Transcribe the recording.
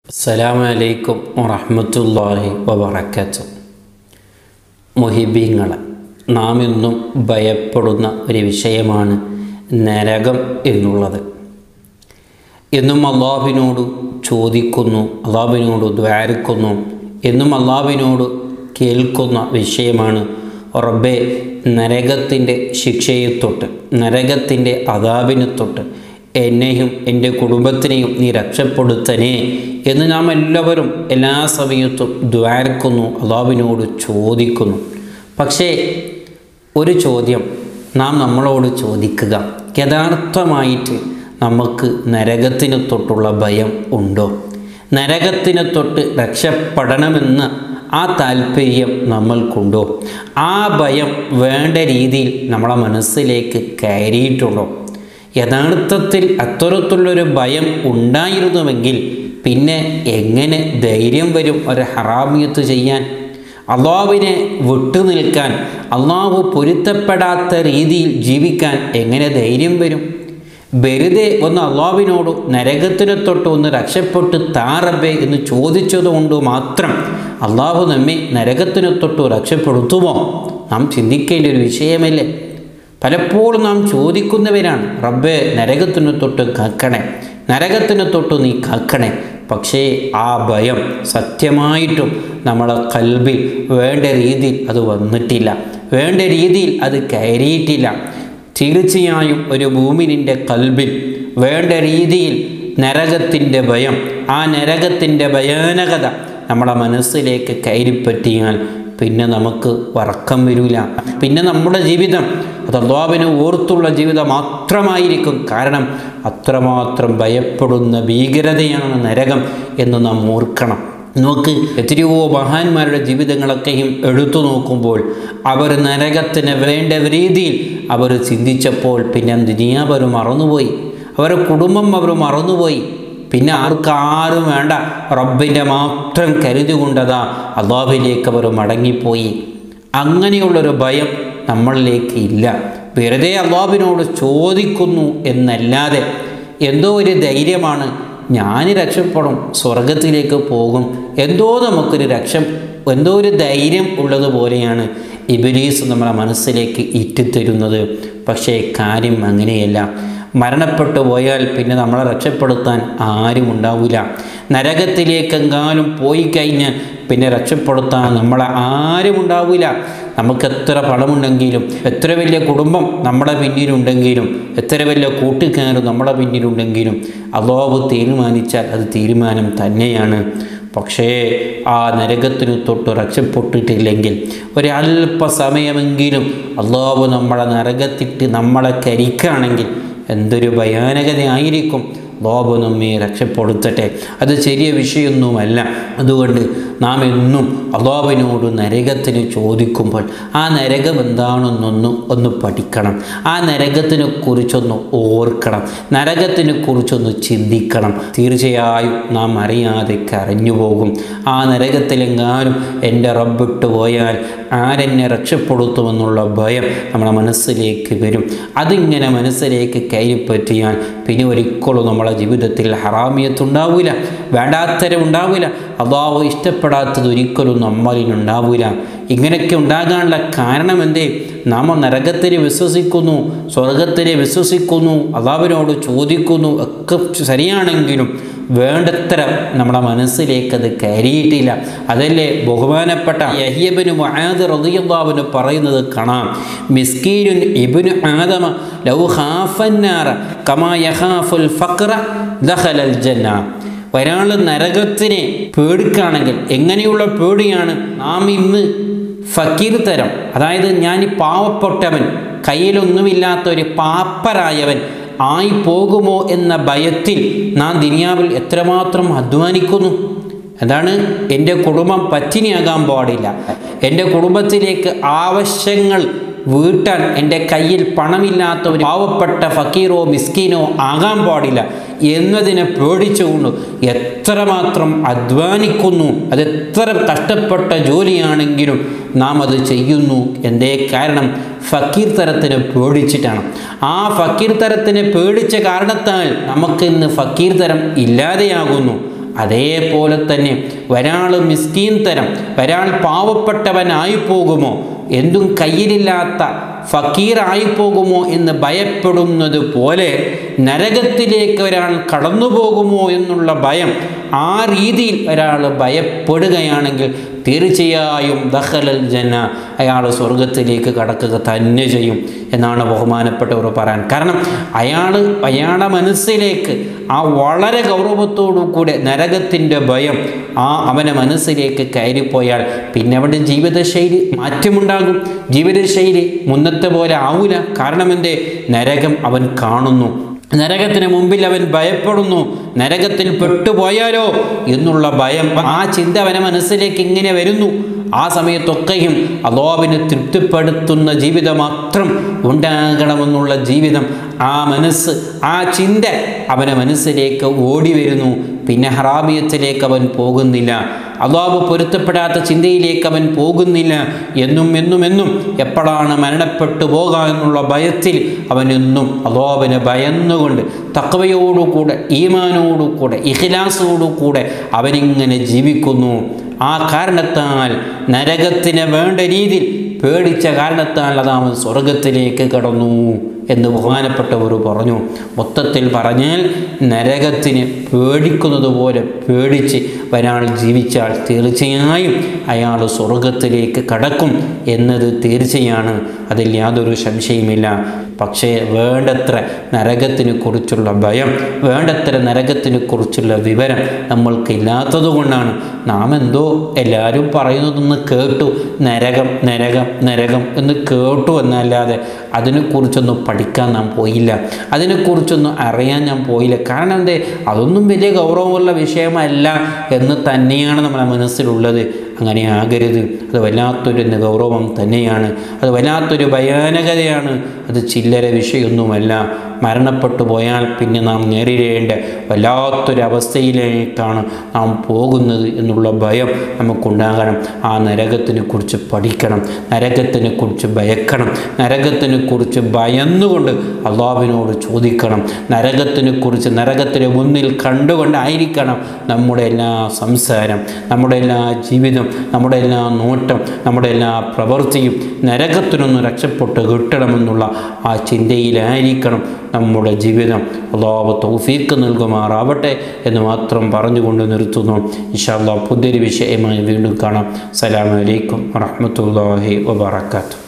അസ്സലാമു അലൈക്കും വറഹ്മത്തുള്ളാഹി വബറകാത്തു മുഹിബീങ്ങൾ നാം ഇന്നും ഭയപ്പെടുന്ന ഒരു വിഷയമാണ് നരകം എന്നുള്ളത് എന്നും അള്ളാഹുവിനോട് ചോദിക്കുന്നു അള്ളാഹുവിനോട് ദ്വാരിക്കുന്നു എന്നും അള്ളാഹുവിനോട് കേൾക്കുന്ന വിഷയമാണ് റബ്ബെ നരകത്തിൻ്റെ ശിക്ഷയെ തൊട്ട് നരകത്തിൻ്റെ അതാവിനെ തൊട്ട് എന്നെയും എൻ്റെ കുടുംബത്തിനെയും നീ രക്ഷപ്പെടുത്തനേ എന്ന് നാം എല്ലാവരും എല്ലാ സമയത്തും ദ്വാരക്കുന്നു അള്ളാഹുവിനോട് ചോദിക്കുന്നു പക്ഷേ ഒരു ചോദ്യം നാം നമ്മളോട് ചോദിക്കുക യഥാർത്ഥമായിട്ട് നമുക്ക് നരകത്തിനെ തൊട്ടുള്ള ഭയം ഉണ്ടോ നരകത്തിനെ തൊട്ട് രക്ഷപ്പെടണമെന്ന് ആ താല്പര്യം നമ്മൾക്കുണ്ടോ ആ ഭയം വേണ്ട രീതിയിൽ നമ്മളെ മനസ്സിലേക്ക് കയറിയിട്ടുണ്ടോ യഥാർത്ഥത്തിൽ അത്തരത്തിലുള്ളൊരു ഭയം ഉണ്ടായിരുന്നുവെങ്കിൽ പിന്നെ എങ്ങനെ ധൈര്യം വരും ഒരു ഹറാമിയത്ത് ചെയ്യാൻ അള്ളാഹുവിനെ വിട്ടുനിൽക്കാൻ അള്ളാഹു പൊരുത്തപ്പെടാത്ത രീതിയിൽ ജീവിക്കാൻ എങ്ങനെ ധൈര്യം വരും വെറുതെ ഒന്ന് അള്ളാഹുവിനോട് നരകത്തിനെ തൊട്ട് ഒന്ന് രക്ഷപ്പെട്ട് താറബേ എന്ന് ചോദിച്ചതുകൊണ്ട് മാത്രം അള്ളാഹു നമ്മെ നരകത്തിനെ തൊട്ട് രക്ഷപ്പെടുത്തുമോ നാം ചിന്തിക്കേണ്ട ഒരു വിഷയമല്ലേ പലപ്പോഴും നാം ചോദിക്കുന്നവരാണ് റബ്ബെ നരകത്തിന് തൊട്ട് കാക്കണേ നരകത്തിന് തൊട്ട് നീ കാക്കണേ പക്ഷേ ആ ഭയം സത്യമായിട്ടും നമ്മളെ കൽബിൽ വേണ്ട രീതിയിൽ അത് വന്നിട്ടില്ല വേണ്ട രീതിയിൽ അത് കയറിയിട്ടില്ല തീർച്ചയായും ഒരു ഭൂമിനിൻ്റെ കൽബിൽ വേണ്ട രീതിയിൽ നരകത്തിൻ്റെ ഭയം ആ നരകത്തിൻ്റെ ഭയാനകത നമ്മുടെ മനസ്സിലേക്ക് കയറിപ്പറ്റിയാൽ പിന്നെ നമുക്ക് വറക്കം വരില്ല പിന്നെ നമ്മുടെ ജീവിതം അത് അള്ളാവിനെ ഓർത്തുള്ള ജീവിതം മാത്രമായിരിക്കും കാരണം അത്രമാത്രം ഭയപ്പെടുന്ന ഭീകരതയാണ് നരകം എന്ന് നാം ഓർക്കണം നോക്ക് എത്രയോ മഹാന്മാരുടെ ജീവിതങ്ങളൊക്കെയും എടുത്തു നോക്കുമ്പോൾ അവർ നരകത്തിന് വേണ്ട രീതിയിൽ അവർ ചിന്തിച്ചപ്പോൾ പിന്നെ ദുനിയാവ് മറന്നുപോയി അവരുടെ കുടുംബം അവർ മറന്നുപോയി പിന്നെ ആർക്കാരും വേണ്ട റബ്ബിൻ്റെ മാത്രം കരുതി കൊണ്ടതാ അള്ളാഹുവിലേക്ക് അവർ മടങ്ങിപ്പോയി അങ്ങനെയുള്ളൊരു ഭയം നമ്മളിലേക്ക് ഇല്ല വെറുതെ അള്ളാഹുവിനോട് ചോദിക്കുന്നു എന്നല്ലാതെ എന്തോ ഒരു ധൈര്യമാണ് ഞാൻ രക്ഷപ്പെടും സ്വർഗത്തിലേക്ക് പോകും എന്തോ നമുക്കൊരു രക്ഷ എന്തോ ഒരു ധൈര്യം ഉള്ളതുപോലെയാണ് ഇബിലീസ് നമ്മളെ മനസ്സിലേക്ക് ഇറ്റിത്തരുന്നത് പക്ഷേ കാര്യം അങ്ങനെയല്ല മരണപ്പെട്ടു പോയാൽ പിന്നെ നമ്മളെ രക്ഷപ്പെടുത്താൻ ആരും ഉണ്ടാവില്ല നരകത്തിലേക്കെങ്ങാനും പോയി കഴിഞ്ഞാൽ പിന്നെ രക്ഷപ്പെടുത്താൻ നമ്മളെ ആരും ഉണ്ടാവില്ല നമുക്ക് എത്ര പണമുണ്ടെങ്കിലും എത്ര വലിയ കുടുംബം നമ്മുടെ പിന്നിലുണ്ടെങ്കിലും എത്ര വലിയ കൂട്ടുകാരും നമ്മുടെ പിന്നിലുണ്ടെങ്കിലും അള്ളാഹു തീരുമാനിച്ചാൽ അത് തീരുമാനം തന്നെയാണ് പക്ഷേ ആ നരകത്തിന് തൊട്ട് രക്ഷപ്പെട്ടിട്ടില്ലെങ്കിൽ ഒരല്പസമയമെങ്കിലും അള്ളാഹു നമ്മളെ നരകത്തിട്ട് നമ്മളെ കരിക്കുകയാണെങ്കിൽ എന്തൊരു ഭയാനകതയായിരിക്കും ലോബ് നമ്മെ രക്ഷപ്പെടുത്തട്ടെ അത് ചെറിയ വിഷയമൊന്നുമല്ല അതുകൊണ്ട് നാം എന്നും അള്ളാബിനോട് നരകത്തിന് ചോദിക്കുമ്പോൾ ആ നരകം എന്താണെന്നൊന്ന് ഒന്ന് പഠിക്കണം ആ നരകത്തിനെ കുറിച്ചൊന്ന് ഓർക്കണം നരകത്തിനെ കുറിച്ചൊന്ന് ചിന്തിക്കണം തീർച്ചയായും നാം അറിയാതെ കരഞ്ഞു പോകും ആ നരകത്തിലെങ്ങാനും എൻ്റെ റബ്ബിട്ട് പോയാൽ ആരെന്നെ രക്ഷപ്പെടുത്തുമെന്നുള്ള ഭയം നമ്മുടെ മനസ്സിലേക്ക് വരും അതിങ്ങനെ മനസ്സിലേക്ക് കയറിപ്പറ്റിയാൽ പിന്നെ ഒരിക്കലും നമ്മളെ ജീവിതത്തിൽ ഹറാമിയത്തുണ്ടാവില്ല വേണ്ടാത്തരം ഉണ്ടാവില്ല അള്ളാഹു ഇഷ്ടപ്പെടാത്തത് ഒരിക്കലും നമ്മളിനുണ്ടാവില്ല ഇങ്ങനെയൊക്കെ ഉണ്ടാകാനുള്ള കാരണം എന്തേ നാം നരകത്തിനെ വിശ്വസിക്കുന്നു സ്വർഗത്തിനെ വിശ്വസിക്കുന്നു അള്ളാവിനോട് ചോദിക്കുന്നു ഒക്കെ ശരിയാണെങ്കിലും വേണ്ടത്ര നമ്മുടെ മനസ്സിലേക്ക് അത് കയറിയിട്ടില്ല അതല്ലേ ബഹുമാനപ്പെട്ട യഹിയബിന് വഹാദ് റതിയല്ലാവിന് പറയുന്നത് കാണാം മിസ്കീനുൻ ഇബിന് ആദമ ലൗ ഹാഫന്നാറ കമാ യഹാഫുൽ ഫക്ര ദഹലൽ ജന്ന ഒരാൾ നരകത്തിനെ പേടിക്കുകയാണെങ്കിൽ എങ്ങനെയുള്ള പേടിയാണ് നാം ഇന്ന് ഫക്കീർ തരം അതായത് ഞാൻ ഈ പാവപ്പെട്ടവൻ കയ്യിലൊന്നുമില്ലാത്ത ഒരു പാപ്പരായവൻ ആയി പോകുമോ എന്ന ഭയത്തിൽ നാം ദുനിയാവിൽ എത്രമാത്രം അധ്വാനിക്കുന്നു അതാണ് എൻ്റെ കുടുംബം പറ്റിനിയാകാൻ പാടില്ല എൻ്റെ കുടുംബത്തിലേക്ക് ആവശ്യങ്ങൾ വീട്ടാൻ എൻ്റെ കയ്യിൽ പണമില്ലാത്ത ഒരു പാവപ്പെട്ട ഫക്കീറോ മിസ്കീനോ ആകാൻ പാടില്ല എന്നതിനെ പേടിച്ചുകൊണ്ട് എത്രമാത്രം അധ്വാനിക്കുന്നു അതെത്ര കഷ്ടപ്പെട്ട ജോലിയാണെങ്കിലും നാം അത് ചെയ്യുന്നു എന്തേ കാരണം ഫക്കീർ തരത്തിനെ പേടിച്ചിട്ടാണ് ആ ഫക്കീർ തരത്തിനെ പേടിച്ച കാരണത്താൽ നമുക്കിന്ന് ഫക്കീർ തരം ഇല്ലാതെയാകുന്നു അതേപോലെ തന്നെ ഒരാൾ മിസ്കീൻ തരം ഒരാൾ പാവപ്പെട്ടവനായി പോകുമോ എന്തും കയ്യിലില്ലാത്ത ഫക്കീറായി പോകുമോ എന്ന് ഭയപ്പെടുന്നത് പോലെ നരകത്തിലേക്ക് ഒരാൾ കടന്നു പോകുമോ എന്നുള്ള ഭയം ആ രീതിയിൽ ഒരാൾ ഭയപ്പെടുകയാണെങ്കിൽ തീർച്ചയായും ദഹലൽ ജന്ന അയാൾ സ്വർഗത്തിലേക്ക് കടക്കുക തന്നെ ചെയ്യും എന്നാണ് ബഹുമാനപ്പെട്ടവർ പറയാൻ കാരണം അയാൾ അയാളുടെ മനസ്സിലേക്ക് ആ വളരെ ഗൗരവത്തോടു കൂടെ നരകത്തിൻ്റെ ഭയം ആ അവനെ മനസ്സിലേക്ക് കയറിപ്പോയാൽ പിന്നെ അവിടെ ജീവിതശൈലി മാറ്റമുണ്ടാകും ജീവിതശൈലി മുന്നത്തെ പോലെ ആവൂല കാരണം എന്തേ നരകം അവൻ കാണുന്നു നരകത്തിന് മുമ്പിൽ അവൻ ഭയപ്പെടുന്നു നരകത്തിൽ പെട്ടുപോയാലോ എന്നുള്ള ഭയം ആ ചിന്ത അവനെ മനസ്സിലേക്ക് ഇങ്ങനെ വരുന്നു ആ സമയത്തൊക്കെയും അലോവിനെ തൃപ്തിപ്പെടുത്തുന്ന ജീവിതം മാത്രം ഉണ്ടാകണമെന്നുള്ള ജീവിതം ആ മനസ്സ് ആ ചിന്ത അവനെ മനസ്സിലേക്ക് ഓടി വരുന്നു പിന്നെ ഹറാബിയത്തിലേക്ക് അവൻ പോകുന്നില്ല അള്ളാബ് പൊരുത്തപ്പെടാത്ത ചിന്തയിലേക്ക് അവൻ പോകുന്നില്ല എന്നും എന്നും എന്നും എപ്പോഴാണ് മരണപ്പെട്ടു പോകുക എന്നുള്ള ഭയത്തിൽ അവൻ എന്നും അള്ളാബിനെ ഭയന്നുകൊണ്ട് തക്കവയോടുകൂടെ ഈമാനോടുകൂടെ ഇഖിലാസോടുകൂടെ അവനിങ്ങനെ ജീവിക്കുന്നു ആ കാരണത്താൽ നരകത്തിന് വേണ്ട രീതിയിൽ പേടിച്ച കാരണത്താൽ അത് അവൻ സ്വർഗത്തിലേക്ക് കടന്നു എന്ന് ബഹുമാനപ്പെട്ടവർ പറഞ്ഞു മൊത്തത്തിൽ പറഞ്ഞാൽ നരകത്തിന് പേടിക്കുന്നത് പോലെ പേടിച്ച് ഒരാൾ ജീവിച്ചാൽ തീർച്ചയായും അയാൾ സ്വർഗത്തിലേക്ക് കടക്കും എന്നത് തീർച്ചയാണ് അതിൽ യാതൊരു സംശയമില്ല പക്ഷേ വേണ്ടത്ര നരകത്തിനെ കുറിച്ചുള്ള ഭയം വേണ്ടത്ര നരകത്തിനെ കുറിച്ചുള്ള വിവരം നമ്മൾക്കില്ലാത്തത് കൊണ്ടാണ് നാം എന്തോ എല്ലാവരും പറയുന്നതൊന്ന് കേട്ടു നരകം നരകം നരകം എന്ന് കേട്ടു എന്നല്ലാതെ അതിനെക്കുറിച്ചൊന്നും പഠിക്കാൻ നാം പോയില്ല അതിനെക്കുറിച്ചൊന്നും അറിയാൻ ഞാൻ പോയില്ല കാരണം എന്തേ അതൊന്നും വലിയ ഗൗരവമുള്ള വിഷയമല്ല എന്ന് തന്നെയാണ് നമ്മുടെ മനസ്സിലുള്ളത് അങ്ങനെ ആകരുത് അത് വല്ലാത്തൊരു ഗൗരവം തന്നെയാണ് അത് വല്ലാത്തൊരു ഭയാനകതയാണ് അത് ചില്ലര വിഷയമൊന്നുമല്ല മരണപ്പെട്ടു പോയാൽ പിന്നെ നാം നേരിടേണ്ട വല്ലാത്തൊരവസ്ഥയിലേക്കാണ് നാം പോകുന്നത് എന്നുള്ള ഭയം നമുക്കുണ്ടാകണം ആ നരകത്തിനെ കുറിച്ച് പഠിക്കണം നരകത്തിനെ കുറിച്ച് ഭയക്കണം നരകത്തിനെ കുറിച്ച് ഭയന്നുകൊണ്ട് അള്ളാവിനോട് ചോദിക്കണം നരകത്തിനെ കുറിച്ച് നരകത്തിന് മുന്നിൽ കണ്ടുകൊണ്ടായിരിക്കണം നമ്മുടെ എല്ലാ സംസാരം നമ്മുടെ എല്ലാ ജീവിതം നമ്മുടെ എല്ലാ നോട്ടം നമ്മുടെ എല്ലാ പ്രവൃത്തിയും നരകത്തിനൊന്ന് രക്ഷപ്പെട്ട് കിട്ടണമെന്നുള്ള ആ ചിന്തയിലായിരിക്കണം നമ്മുടെ ജീവിതം അള്ളാഹു തൗഫീക്ക് നൽകുമാറാവട്ടെ എന്ന് മാത്രം പറഞ്ഞുകൊണ്ട് നിർത്തുന്നു ഇൻഷാല്ലാ പുതിയൊരു വിഷയമായി വീണ്ടും കാണാം സലാമലൈക്കും വറഹമത്തല്ലാഹി വബർക്കാത്തു